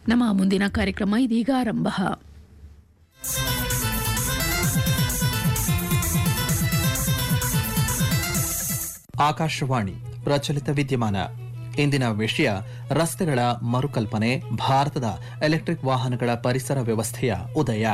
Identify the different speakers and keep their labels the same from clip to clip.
Speaker 1: ನಮ್ಮ ಮುಂದಿನ ಕಾರ್ಯಕ್ರಮ ಇದೀಗ ಆರಂಭ
Speaker 2: ಆಕಾಶವಾಣಿ ಪ್ರಚಲಿತ ವಿದ್ಯಮಾನ ಇಂದಿನ ವಿಷಯ ರಸ್ತೆಗಳ ಮರುಕಲ್ಪನೆ ಭಾರತದ ಎಲೆಕ್ಟ್ರಿಕ್ ವಾಹನಗಳ ಪರಿಸರ ವ್ಯವಸ್ಥೆಯ ಉದಯ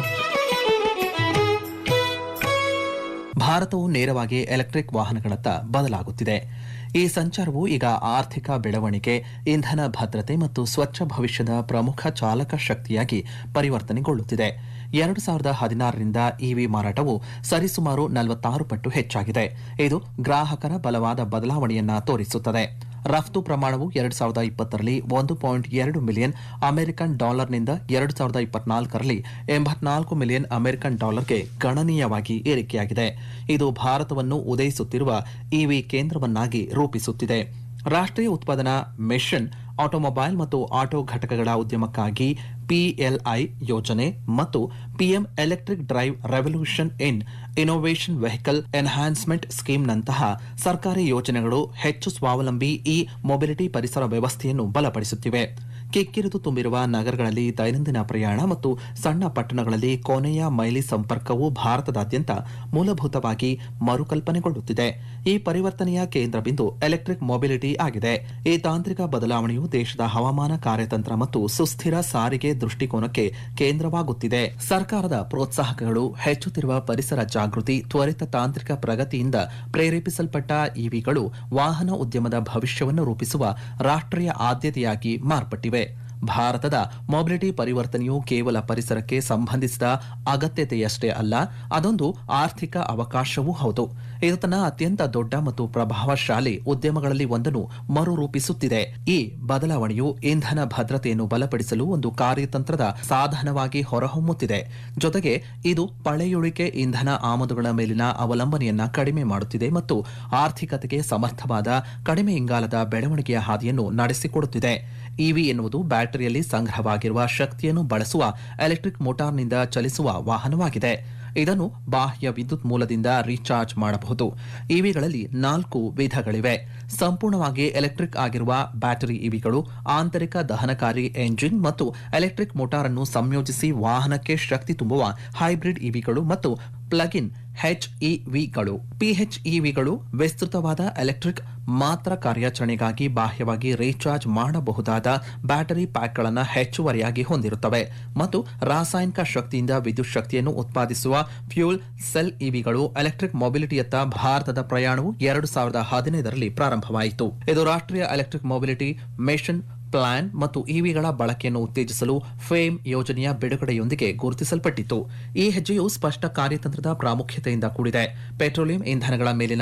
Speaker 2: ಭಾರತವು ನೇರವಾಗಿ ಎಲೆಕ್ಟ್ರಿಕ್ ವಾಹನಗಳತ್ತ ಬದಲಾಗುತ್ತಿದೆ ಈ ಸಂಚಾರವು ಈಗ ಆರ್ಥಿಕ ಬೆಳವಣಿಗೆ ಇಂಧನ ಭದ್ರತೆ ಮತ್ತು ಸ್ವಚ್ಛ ಭವಿಷ್ಯದ ಪ್ರಮುಖ ಚಾಲಕ ಶಕ್ತಿಯಾಗಿ ಪರಿವರ್ತನೆಗೊಳ್ಳುತ್ತಿದೆ ಎರಡು ಸಾವಿರದ ಹದಿನಾರರಿಂದ ಇವಿ ಮಾರಾಟವು ಸರಿಸುಮಾರು ನಲವತ್ತಾರು ಪಟ್ಟು ಹೆಚ್ಚಾಗಿದೆ ಇದು ಗ್ರಾಹಕರ ಬಲವಾದ ಬದಲಾವಣೆಯನ್ನ ತೋರಿಸುತ್ತದೆ ರಫ್ತು ಪ್ರಮಾಣವು ಎರಡು ಸಾವಿರದ ಇಪ್ಪತ್ತರಲ್ಲಿ ಒಂದು ಪಾಯಿಂಟ್ ಎರಡು ಮಿಲಿಯನ್ ಅಮೆರಿಕನ್ ಡಾಲರ್ನಿಂದ ಎರಡು ಸಾವಿರದ ಇಪ್ಪತ್ನಾಲ್ಕರಲ್ಲಿ ಎಂಬತ್ನಾಲ್ಕು ಮಿಲಿಯನ್ ಅಮೆರಿಕನ್ ಡಾಲರ್ಗೆ ಗಣನೀಯವಾಗಿ ಏರಿಕೆಯಾಗಿದೆ ಇದು ಭಾರತವನ್ನು ಉದಯಿಸುತ್ತಿರುವ ಇವಿ ಕೇಂದ್ರವನ್ನಾಗಿ ರೂಪಿಸುತ್ತಿದೆ ರಾಷ್ಟ್ರೀಯ ಉತ್ಪಾದನಾ ಮಿಷನ್ ಆಟೋಮೊಬೈಲ್ ಮತ್ತು ಆಟೋ ಘಟಕಗಳ ಉದ್ಯಮಕ್ಕಾಗಿ ಪಿಎಲ್ಐ ಯೋಜನೆ ಮತ್ತು PM electric drive revolution in innovation vehicle enhancement ಸ್ಕೀಮ್ನಂತಹ ಸರ್ಕಾರಿ ಯೋಜನೆಗಳು ಹೆಚ್ಚು ಸ್ವಾವಲಂಬಿ ಇ ಮೊಬಿಲಿಟಿ ಪರಿಸರ ವ್ಯವಸ್ಥೆಯನ್ನು ಬಲಪಡಿಸುತ್ತಿವೆ ಕಿಕ್ಕಿರಿದು ತುಂಬಿರುವ ನಗರಗಳಲ್ಲಿ ದೈನಂದಿನ ಪ್ರಯಾಣ ಮತ್ತು ಸಣ್ಣ ಪಟ್ಟಣಗಳಲ್ಲಿ ಕೊನೆಯ ಮೈಲಿ ಸಂಪರ್ಕವು ಭಾರತದಾದ್ಯಂತ ಮೂಲಭೂತವಾಗಿ ಮರುಕಲ್ಪನೆಗೊಳ್ಳುತ್ತಿದೆ ಈ ಪರಿವರ್ತನೆಯ ಕೇಂದ್ರ ಬಿಂದು ಎಲೆಕ್ಟ್ರಿಕ್ ಮೊಬಿಲಿಟಿ ಆಗಿದೆ ಈ ತಾಂತ್ರಿಕ ಬದಲಾವಣೆಯು ದೇಶದ ಹವಾಮಾನ ಕಾರ್ಯತಂತ್ರ ಮತ್ತು ಸುಸ್ಥಿರ ಸಾರಿಗೆ ದೃಷ್ಟಿಕೋನಕ್ಕೆ ಕೇಂದ್ರವಾಗುತ್ತಿದೆ ಸರ್ಕಾರದ ಪ್ರೋತ್ಸಾಹಕಗಳು ಹೆಚ್ಚುತ್ತಿರುವ ಪರಿಸರ ಜಾಗೃತಿ ತ್ವರಿತ ತಾಂತ್ರಿಕ ಪ್ರಗತಿಯಿಂದ ಪ್ರೇರೇಪಿಸಲ್ಪಟ್ಟ ಇವಿಗಳು ವಾಹನ ಉದ್ಯಮದ ಭವಿಷ್ಯವನ್ನು ರೂಪಿಸುವ ರಾಷ್ಟ್ರೀಯ ಆದ್ಯತೆಯಾಗಿ ಮಾರ್ಪಟ್ಟಿವೆ ಭಾರತದ ಮೊಬಿಲಿಟಿ ಪರಿವರ್ತನೆಯು ಕೇವಲ ಪರಿಸರಕ್ಕೆ ಸಂಬಂಧಿಸಿದ ಅಗತ್ಯತೆಯಷ್ಟೇ ಅಲ್ಲ ಅದೊಂದು ಆರ್ಥಿಕ ಅವಕಾಶವೂ ಹೌದು ಇದು ತನ್ನ ಅತ್ಯಂತ ದೊಡ್ಡ ಮತ್ತು ಪ್ರಭಾವಶಾಲಿ ಉದ್ಯಮಗಳಲ್ಲಿ ಒಂದನ್ನು ಮರುರೂಪಿಸುತ್ತಿದೆ ಈ ಬದಲಾವಣೆಯು ಇಂಧನ ಭದ್ರತೆಯನ್ನು ಬಲಪಡಿಸಲು ಒಂದು ಕಾರ್ಯತಂತ್ರದ ಸಾಧನವಾಗಿ ಹೊರಹೊಮ್ಮುತ್ತಿದೆ ಜೊತೆಗೆ ಇದು ಪಳೆಯುಳಿಕೆ ಇಂಧನ ಆಮದುಗಳ ಮೇಲಿನ ಅವಲಂಬನೆಯನ್ನ ಕಡಿಮೆ ಮಾಡುತ್ತಿದೆ ಮತ್ತು ಆರ್ಥಿಕತೆಗೆ ಸಮರ್ಥವಾದ ಕಡಿಮೆ ಇಂಗಾಲದ ಬೆಳವಣಿಗೆಯ ಹಾದಿಯನ್ನು ನಡೆಸಿಕೊಡುತ್ತಿದೆ ಇವಿ ಎನ್ನುವುದು ಬ್ಯಾಟರಿಯಲ್ಲಿ ಸಂಗ್ರಹವಾಗಿರುವ ಶಕ್ತಿಯನ್ನು ಬಳಸುವ ಎಲೆಕ್ಟ್ರಿಕ್ ಮೋಟಾರ್ನಿಂದ ಚಲಿಸುವ ವಾಹನವಾಗಿದೆ ಇದನ್ನು ಬಾಹ್ಯ ವಿದ್ಯುತ್ ಮೂಲದಿಂದ ರೀಚಾರ್ಜ್ ಮಾಡಬಹುದು ಇವಿಗಳಲ್ಲಿ ನಾಲ್ಕು ವಿಧಗಳಿವೆ ಸಂಪೂರ್ಣವಾಗಿ ಎಲೆಕ್ಟ್ರಿಕ್ ಆಗಿರುವ ಬ್ಯಾಟರಿ ಇವಿಗಳು ಆಂತರಿಕ ದಹನಕಾರಿ ಎಂಜಿನ್ ಮತ್ತು ಎಲೆಕ್ಟ್ರಿಕ್ ಮೋಟಾರ್ ಅನ್ನು ಸಂಯೋಜಿಸಿ ವಾಹನಕ್ಕೆ ಶಕ್ತಿ ತುಂಬುವ ಹೈಬ್ರಿಡ್ ಇವಿಗಳು ಮತ್ತು ಪ್ಲಗ್ ಇನ್ ಹೆಚ್ಇವಿಗಳು ಪಿಎಚ್ಇವಿಗಳು ವಿಸ್ತೃತವಾದ ಎಲೆಕ್ಟ್ರಿಕ್ ಮಾತ್ರ ಕಾರ್ಯಾಚರಣೆಗಾಗಿ ಬಾಹ್ಯವಾಗಿ ರೀಚಾರ್ಜ್ ಮಾಡಬಹುದಾದ ಬ್ಯಾಟರಿ ಪ್ಯಾಕ್ಗಳನ್ನು ಹೆಚ್ಚುವರಿಯಾಗಿ ಹೊಂದಿರುತ್ತವೆ ಮತ್ತು ರಾಸಾಯನಿಕ ಶಕ್ತಿಯಿಂದ ವಿದ್ಯುತ್ ಶಕ್ತಿಯನ್ನು ಉತ್ಪಾದಿಸುವ ಫ್ಯೂಲ್ ಸೆಲ್ ಇವಿಗಳು ಎಲೆಕ್ಟ್ರಿಕ್ ಮೊಬಿಲಿಟಿಯತ್ತ ಭಾರತದ ಪ್ರಯಾಣವು ಎರಡು ಸಾವಿರದ ಹದಿನೈದರಲ್ಲಿ ಪ್ರಾರಂಭವಾಯಿತು ಇದು ರಾಷ್ಟ್ರೀಯ ಎಲೆಕ್ಟ್ರಿಕ್ ಮೊಬಿಲಿಟಿ ಮಿಷನ್ ಪ್ಲಾನ್ ಮತ್ತು ಇವಿಗಳ ಬಳಕೆಯನ್ನು ಉತ್ತೇಜಿಸಲು ಫೇಮ್ ಯೋಜನೆಯ ಬಿಡುಗಡೆಯೊಂದಿಗೆ ಗುರುತಿಸಲ್ಪಟ್ಟಿತ್ತು ಈ ಹೆಜ್ಜೆಯು ಸ್ಪಷ್ಟ ಕಾರ್ಯತಂತ್ರದ ಪ್ರಾಮುಖ್ಯತೆಯಿಂದ ಕೂಡಿದೆ ಪೆಟ್ರೋಲಿಯಂ ಇಂಧನಗಳ ಮೇಲಿನ